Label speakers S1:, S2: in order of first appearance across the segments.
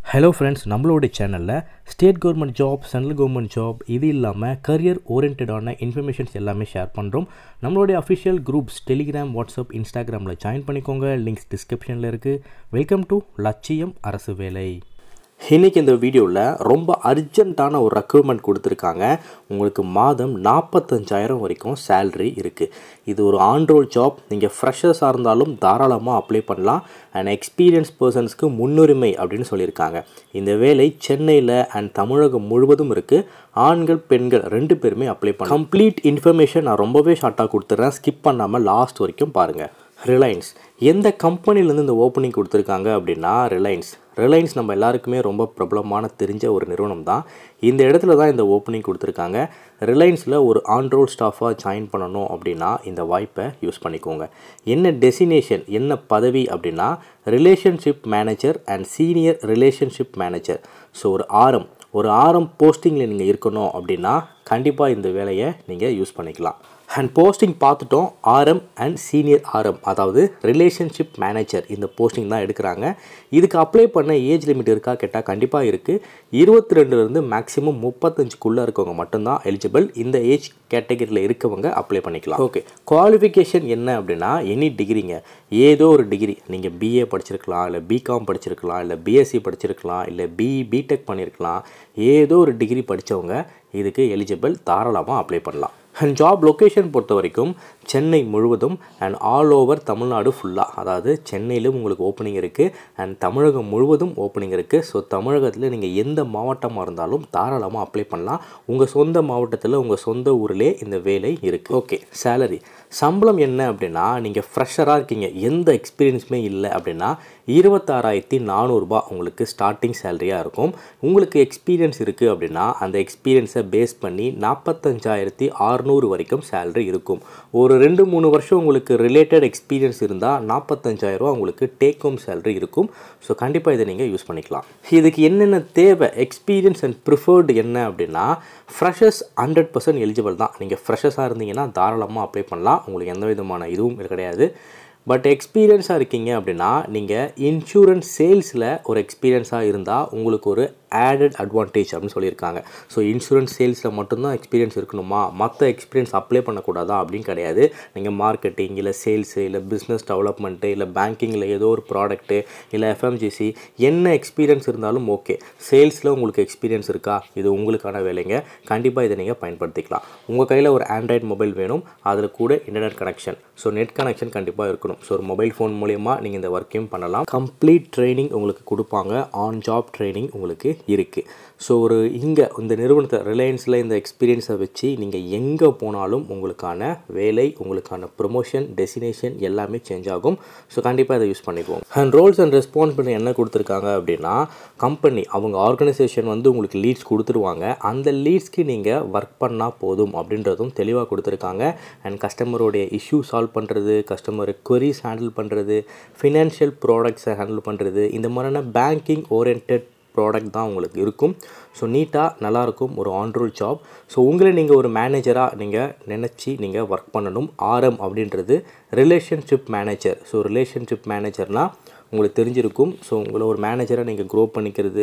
S1: hello friends நம்மளோட சேனலில் state government job central government job இது இல்லாமல் கரியர் ஓரியன்டான இன்ஃபர்மேஷன்ஸ் எல்லாமே ஷேர் பண்ணுறோம் நம்மளுடைய அஃபிஷியல் குரூப்ஸ் டெலிகிராம் வாட்ஸ்அப் இன்ஸ்டாகிராமில் ஜாயின் பண்ணிக்கோங்க லிங்க்ஸ் டிஸ்கிரிப்ஷனில் இருக்குது வெல்கம் டு லட்சியம் அரசு வேலை இன்றைக்கி இந்த வீடியோவில் ரொம்ப அர்ஜென்ட்டான ஒரு ரெக்ரூட்மெண்ட் கொடுத்துருக்காங்க உங்களுக்கு மாதம் நாற்பத்தஞ்சாயிரம் வரைக்கும் சேல்ரி இருக்குது இது ஒரு ஆன்ரோல் ஜாப் நீங்கள் ஃப்ரெஷர்ஸாக இருந்தாலும் தாராளமாக அப்ளை பண்ணலாம் அண்ட் எக்ஸ்பீரியன்ஸ் பர்சன்ஸ்க்கு முன்னுரிமை அப்படின்னு சொல்லியிருக்காங்க இந்த வேலை சென்னையில் அண்ட் தமிழகம் முழுவதும் இருக்குது ஆண்கள் பெண்கள் ரெண்டு பேருமே அப்ளை பண்ண கம்ப்ளீட் இன்ஃபர்மேஷன் நான் ரொம்பவே ஷார்ட்டாக கொடுத்துட்றேன் ஸ்கிப் பண்ணாமல் லாஸ்ட் வரைக்கும் பாருங்கள் ரிலையன்ஸ் எந்த கம்பெனிலேருந்து இந்த ஓப்பனிங் கொடுத்துருக்காங்க அப்படின்னா ரிலையன்ஸ் ரிலையன்ஸ் நம்ம எல்லாருக்குமே ரொம்ப பிரபலமான தெரிஞ்ச ஒரு நிறுவனம் தான் இந்த இடத்துல தான் இந்த ஓப்பனிங் கொடுத்துருக்காங்க ரிலையன்ஸில் ஒரு ஆன்ரோல் ஸ்டாஃபாக ஜாயின் பண்ணணும் அப்படின்னா இந்த வாய்ப்பை யூஸ் பண்ணிக்கோங்க என்ன டெசினேஷன் என்ன பதவி அப்படின்னா relationship manager and senior relationship manager so ஒரு ஆரம் ஒரு ஆரம் போஸ்டிங்கில் நீங்கள் இருக்கணும் அப்படின்னா கண்டிப்பாக இந்த வேலையை நீங்கள் யூஸ் பண்ணிக்கலாம் அண்ட் போஸ்டிங் பார்த்துட்டோம் ஆர்எம் அண்ட் சீனியர் ஆர்எம் அதாவது ரிலேஷன்ஷிப் மேனேஜர் இந்த போஸ்டிங் தான் எடுக்கிறாங்க இதுக்கு அப்ளை பண்ண ஏஜ் லிமிட் இருக்கா கேட்டால் கண்டிப்பாக இருக்குது இருபத்தி ரெண்டுலேருந்து மேக்ஸிமம் முப்பத்தஞ்சுக்குள்ளே இருக்கவங்க மட்டும்தான் எலிஜிபிள் இந்த ஏஜ் கேட்டகரியில் இருக்கவங்க அப்ளை பண்ணிக்கலாம் ஓகே குவாலிஃபிகேஷன் என்ன அப்படின்னா எனி டிகிரிங்க ஏதோ ஒரு டிகிரி நீங்கள் பிஏ படிச்சிருக்கலாம் இல்லை பிகாம் படிச்சிருக்கலாம் இல்லை பிஎஸ்சி படிச்சிருக்கலாம் இல்லை பிஇ பிடெக் பண்ணியிருக்கலாம் ஏதோ ஒரு டிகிரி படித்தவங்க இதுக்கு எலிஜிபிள் தாராளமாக அப்ளை பண்ணலாம் அண்ட் ஜாப் லொக்கேஷன் பொறுத்த வரைக்கும் சென்னை முழுவதும் அண்ட் ஆல் ஓவர் தமிழ்நாடு ஃபுல்லாக அதாவது சென்னையிலும் உங்களுக்கு ஓப்பனிங் இருக்குது அண்ட் தமிழகம் முழுவதும் ஓப்பனிங் இருக்குது ஸோ தமிழகத்தில் நீங்கள் எந்த மாவட்டமாக இருந்தாலும் தாராளமாக அப்ளை பண்ணலாம் உங்கள் சொந்த மாவட்டத்தில் உங்கள் சொந்த ஊரிலே இந்த வேலை இருக்குது ஓகே சேலரி சம்பளம் என்ன அப்படின்னா நீங்கள் ஃப்ரெஷராக இருக்கீங்க எந்த எக்ஸ்பீரியன்ஸுமே இல்லை அப்படின்னா இருபத்தாறாயிரத்தி நானூறுரூபா உங்களுக்கு ஸ்டார்டிங் சேலரியாக இருக்கும் உங்களுக்கு எக்ஸ்பீரியன்ஸ் இருக்குது அப்படின்னா அந்த எக்ஸ்பீரியன்ஸை பேஸ் பண்ணி நாற்பத்தஞ்சாயிரத்தி அறநூறு வரைக்கும் சேலரி இருக்கும் ஒரு ரெண்டு மூணு வருஷம் உங்களுக்கு ரிலேட்டட் எக்ஸ்பீரியன்ஸ் இருந்தால் நாற்பத்தஞ்சாயிரரூவா உங்களுக்கு டேக் ஹோம் சேலரி இருக்கும் ஸோ கண்டிப்பாக இதை நீங்கள் யூஸ் பண்ணிக்கலாம் இதுக்கு என்னென்ன தேவை எக்ஸ்பீரியன்ஸ் அண்ட் ப்ரிஃபர்டு என்ன அப்படின்னா ஃப்ரெஷர்ஸ் ஹண்ட்ரட் பர்சன்ட் எலிஜிபிள் தான் நீங்கள் ஃப்ரெஷர்ஸாக இருந்தீங்கன்னா தாராளமாக அப்ளை பண்ணலாம் உங்களுக்கு எந்த விதமான இதுவும் கிடையாது பட் எக்ஸ்பீரியன்ஸாக இருக்கீங்க அப்படின்னா நீங்கள் இன்சூரன்ஸ் சேல்ஸில் ஒரு எக்ஸ்பீரியன்ஸாக இருந்தால் உங்களுக்கு ஒரு ஆடட் அட்வான்டேஜ் அப்படின்னு சொல்லியிருக்காங்க ஸோ இன்சூரன்ஸ் சேல்ஸில் மட்டும்தான் எக்ஸ்பீரியன்ஸ் இருக்கணுமா மற்ற எக்ஸ்பீரியன்ஸ் அப்ளை பண்ணக்கூடாதா அப்படின்னு கிடையாது நீங்கள் மார்க்கெட்டிங் இல்லை சேல்ஸு இல்லை பிஸ்னஸ் டெவலப்மெண்ட்டு இல்லை பேங்கிங்கில் ஏதோ ஒரு ப்ராடக்ட்டு இல்லை எஃப்எம்ஜிசி என்ன எக்ஸ்பீரியன்ஸ் இருந்தாலும் ஓகே சேல்ஸில் உங்களுக்கு எக்ஸ்பீரியன்ஸ் இருக்கா இது உங்களுக்கான வேலைங்க கண்டிப்பாக இதை நீங்கள் பயன்படுத்திக்கலாம் உங்கள் கையில் ஒரு ஆண்ட்ராய்ட் மொபைல் வேணும் அதில் கூட internet connection so net connection கண்டிப்பாக இருக்கணும் ஸோ ஒரு மொபைல் ஃபோன் மூலயமா நீங்கள் இந்த ஒர்க்கையும் பண்ணலாம் கம்ப்ளீட் ட்ரைனிங் உங்களுக்கு கொடுப்பாங்க ஆன் ஜாப் ட்ரைனிங் உங்களுக்கு இருக்குது ஸோ ஒரு இங்கே இந்த நிறுவனத்தை ரிலையன்ஸில் இந்த எக்ஸ்பீரியன்ஸை வச்சு நீங்கள் எங்கே போனாலும் உங்களுக்கான வேலை உங்களுக்கான ப்ரொமோஷன் டெஸ்டினேஷன் எல்லாமே சேஞ்ச் ஆகும் ஸோ கண்டிப்பாக இதை யூஸ் பண்ணிக்குவோம் அண்ட் ரோல்ஸ் அண்ட் ரெஸ்பான்சிபிலிட்டி என்ன கொடுத்துருக்காங்க அப்படின்னா கம்பெனி அவங்க ஆர்கனைசேஷன் வந்து உங்களுக்கு லீட்ஸ் கொடுத்துருவாங்க அந்த லீட்ஸ்க்கு நீங்கள் ஒர்க் பண்ணால் போதும் அப்படின்றதும் தெளிவாக கொடுத்துருக்காங்க அண்ட் கஸ்டமருடைய இஷ்யூ சால்வ் பண்ணுறது கஸ்டமர் queries ஹேண்டில் பண்ணுறது ஃபினான்ஷியல் ப்ராடக்ட்ஸை ஹேண்டில் பண்ணுறது இந்த மாதிரியான பேங்கிங் ஓரியன்ட் ப்ராடக்ட் தான் உங்களுக்கு இருக்கும் ஸோ நீட்டாக நல்லாயிருக்கும் ஒரு ஆன்ரோல் ஜாப் ஸோ உங்களை நீங்கள் ஒரு மேனேஜராக நீங்கள் நினச்சி நீங்கள் ஒர்க் பண்ணணும் ஆர்எம் அப்படின்றது ரிலேஷன்ஷிப் மேனேஜர் ஸோ ரிலேஷன்ஷிப் மேனேஜர்னால் உங்களுக்கு தெரிஞ்சிருக்கும் ஸோ உங்களை ஒரு மேனேஜராக நீங்கள் க்ரோ பண்ணிக்கிறது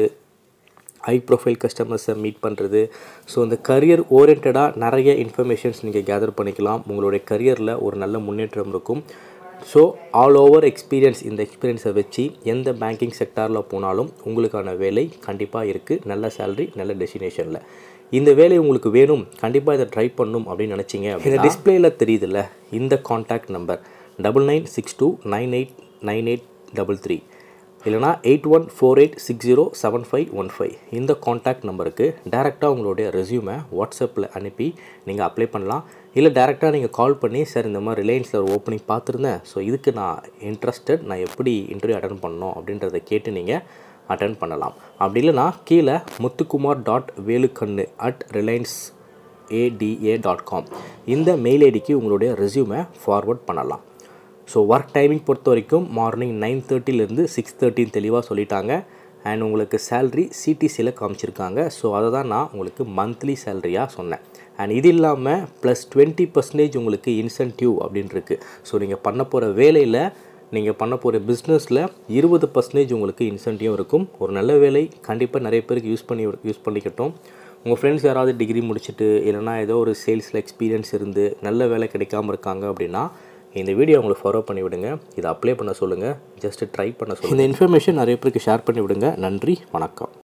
S1: ஹை ப்ரொஃபைல் கஸ்டமர்ஸை மீட் பண்ணுறது ஸோ இந்த கரியர் ஓரியன்டாக நிறைய இன்ஃபர்மேஷன்ஸ் நீங்கள் கேதர் பண்ணிக்கலாம் உங்களுடைய கரியரில் ஒரு நல்ல முன்னேற்றம் இருக்கும் ஸோ ஆல் ஓவர் எக்ஸ்பீரியன்ஸ் இந்த எக்ஸ்பீரியன்ஸை வச்சு எந்த பேங்கிங் செக்டாரில் போனாலும் உங்களுக்கான வேலை கண்டிப்பாக இருக்குது நல்ல சேலரி நல்ல டெஸ்டினேஷனில் இந்த வேலை உங்களுக்கு வேணும் கண்டிப்பாக இதை ட்ரை பண்ணணும் அப்படின்னு நினச்சிங்க இந்த டிஸ்பிளேயில் தெரியுதுல்ல இந்த contact number double nine six two nine eight nine eight double three இல்லைனா eight one four eight six zero seven five one five இந்த காண்டாக்ட் நம்பருக்கு டேரெக்டாக உங்களுடைய ரெஸ்யூமை வாட்ஸ்அப்பில் அனுப்பி நீங்கள் அப்ளை பண்ணலாம் இல்லை டேரெக்டாக நீங்கள் கால் பண்ணி சார் இந்த மாதிரி ரிலையன்ஸில் ஒரு ஓப்பனிங் பார்த்துருந்தேன் ஸோ இதுக்கு நான் இன்ட்ரெஸ்டட் நான் எப்படி இன்டர்வியூ அட்டன் பண்ணணும் அப்படின்றத கேட்டு நீங்கள் அட்டன் பண்ணலாம் அப்படி இல்லைனா கீழே Muthukumar dot Velukannu at Reliance ADA dot com இந்த மெயில் ஐடிக்கு உங்களுடைய ரெஸ்யூமை ஃபார்வர்ட் பண்ணலாம் ஸோ ஒர்க் டைமிங் பொறுத்த வரைக்கும் மார்னிங் நைன் தேர்ட்டிலேருந்து சிக்ஸ் தேர்ட்டின்னு தெளிவாக சொல்லிட்டாங்க அண்ட் உங்களுக்கு சேல்ரி சிடிசியில் காமிச்சிருக்காங்க ஸோ அதை தான் நான் உங்களுக்கு மந்த்லி சேலரியாக சொன்னேன் அண்ட் இது இல்லாமல் ப்ளஸ் டுவெண்ட்டி பர்சன்டேஜ் உங்களுக்கு இன்சென்டிவ் அப்படின்னு இருக்குது ஸோ நீங்கள் பண்ண போகிற வேலையில் நீங்கள் பண்ண போகிற பிஸ்னஸில் இருபது பர்சன்டேஜ் உங்களுக்கு இன்சென்டிவ் இருக்கும் ஒரு நல்ல வேலை கண்டிப்பாக நிறைய பேருக்கு யூஸ் பண்ணி யூஸ் பண்ணிக்கட்டும் உங்கள் ஃப்ரெண்ட்ஸ் யாராவது டிகிரி முடிச்சுட்டு இல்லைனா ஏதோ ஒரு சேல்ஸில் எக்ஸ்பீரியன்ஸ் இருந்து நல்ல வேலை கிடைக்காம இருக்காங்க அப்படின்னா இந்த வீடியோ உங்களுக்கு ஃபாலோ பண்ணி விடுங்க இதை அப்ளை பண்ண சொல்லுங்கள் ஜஸ்ட் ட்ரை பண்ண சொல்லுங்கள் இந்த இன்ஃபர்மேஷன் நிறைய பேருக்கு ஷேர் பண்ணி விடுங்க நன்றி வணக்கம்